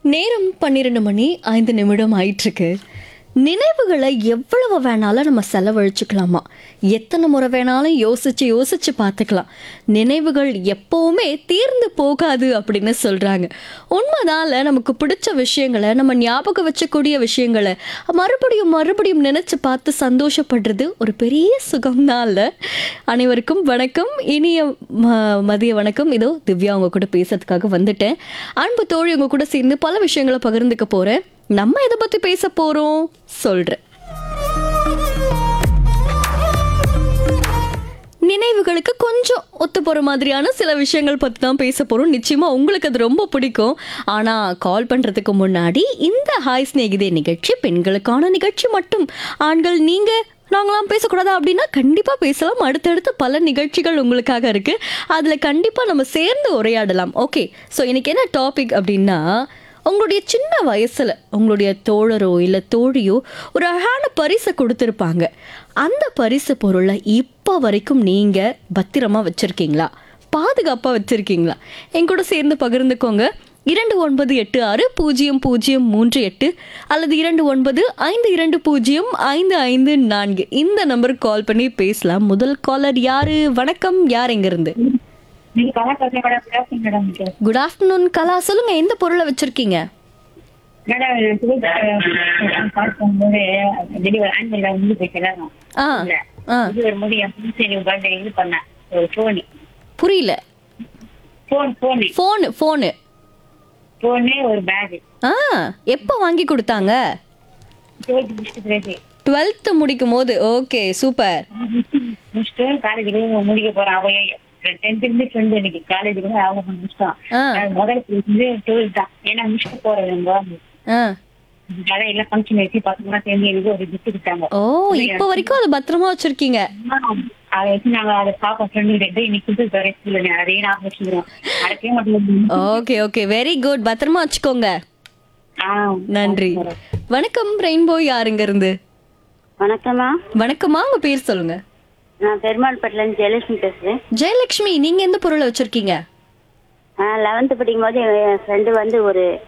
நேரம் பன்னிரெண்டு மணி ஐந்து நிமிடம் ஆயிட்டிருக்கு நினைவுகளை எவ்வளவு வேணாலும் நம்ம செலவழிச்சுக்கலாமா எத்தனை முறை வேணாலும் யோசிச்சு யோசிச்சு பார்த்துக்கலாம் நினைவுகள் எப்பவுமே தீர்ந்து போகாது அப்படின்னு சொல்றாங்க உண்மைதான்ல நமக்கு பிடிச்ச விஷயங்களை நம்ம ஞாபகம் வச்சக்கூடிய விஷயங்களை மறுபடியும் மறுபடியும் நினைச்சு பார்த்து சந்தோஷப்படுறது ஒரு பெரிய சுகம்தான்ல அனைவருக்கும் வணக்கம் இனிய ம- மதிய வணக்கம் இதோ திவ்யா உங்க கூட பேசுறதுக்காக வந்துட்டேன் அன்பு தோழி உங்க கூட சேர்ந்து பல விஷயங்களை பகிர்ந்துக்க போறேன் நம்ம எதை பத்தி பேச போறோம் சொல்றேன் நினைவுகளுக்கு கொஞ்சம் ஒத்து போகிற மாதிரியான சில விஷயங்கள் பற்றி தான் பேச போகிறோம் நிச்சயமாக உங்களுக்கு அது ரொம்ப பிடிக்கும் ஆனால் கால் பண்ணுறதுக்கு முன்னாடி இந்த ஹாய் ஸ்நேகிதே நிகழ்ச்சி பெண்களுக்கான நிகழ்ச்சி மட்டும் ஆண்கள் நீங்கள் நாங்களாம் பேசக்கூடாதா அப்படின்னா கண்டிப்பாக பேசலாம் அடுத்தடுத்து பல நிகழ்ச்சிகள் உங்களுக்காக இருக்குது அதில் கண்டிப்பாக நம்ம சேர்ந்து உரையாடலாம் ஓகே ஸோ இன்னைக்கு என்ன டாபிக் அப்படின்னா உங்களுடைய சின்ன வயசுல உங்களுடைய தோழரோ இல்லை தோழியோ ஒரு அழகான பரிசை கொடுத்துருப்பாங்க அந்த பரிசு பொருளை இப்போ வரைக்கும் நீங்க பத்திரமா வச்சிருக்கீங்களா பாதுகாப்பா வச்சிருக்கீங்களா என் கூட சேர்ந்து பகிர்ந்துக்கோங்க இரண்டு ஒன்பது எட்டு ஆறு பூஜ்ஜியம் பூஜ்ஜியம் மூன்று எட்டு அல்லது இரண்டு ஒன்பது ஐந்து இரண்டு பூஜ்ஜியம் ஐந்து ஐந்து நான்கு இந்த நம்பருக்கு கால் பண்ணி பேசலாம் முதல் காலர் யாரு வணக்கம் யார் எங்கிருந்து நீங்க கலா கதை madam good afternoon madam good afternoon Kala சொல்லுங்க எந்த பொருளை வச்சிருக்கீங்க மேடம் கால் பண்ணும்போது டெலிவரி ஆன்மீக வந்து போயிட்டு ஆ ஆ இது வரும்போது என் ஃப்ரெண்ட்ஸ் பர்த்டே இது பண்ணேன் ஒரு ஃபோனு புரியல phone phone phone phone phone ஒரு பேகு ஆ எப்போ வாங்கி கொடுத்தாங்க டுவெல்த் முடிச்சுட்டு பிறகு டுவெல்த்து முடிக்கும் போது ஓகே சூப்பர் முடிச்சுட்டு காலேஜுக்கு முடிக்க போறேன் அவ டென்த் இருந்து ஃப்ரெண்டு எனக்கு காலேஜுக்கு வந்து அவங்க முடிச்சிட்டான் ஆ முதல் வந்து டுவெல்த் தான் ஏன்னா முடிச்சுட்டு போறேன் நம்ம ஆ அதான் எல்லாம் ஃபங்க்ஷன் வச்சு பசங்க சேர்ந்து எனக்கு ஒரு கிஃப்ட் கொடுத்தாங்க ஓ இப்போ வரைக்கும் அதை பத்திரமா வச்சிருக்கீங்க அதை வச்சு நாங்க அதை பாப்போம் ஃப்ரெண்டு கிட்ட இன்னைக்கு புது பரிசு அதையே நான் வச்சுக்கிறோம் அடக்கவே மாட்டேங்குது ஓகே ஓகே வெரி குட் பத்திரமா வச்சுக்கோங்க ஆ, நன்றி வணக்கம் ரெயின்போ யாருங்க இருந்து வணக்கம்மா வணக்கம்மா உங்க பேர் சொல்லுங்க நான் பெருமாள்பட்டில இருந்து ஜெயலட்சுமி பேசுறேன் ஜெயலட்சுமி நீங்க எந்த பொருளை வச்சிருக்கீங்க லெவன்த் படிக்கும் போது என் ஃப்ரெண்டு வந்து ஒரு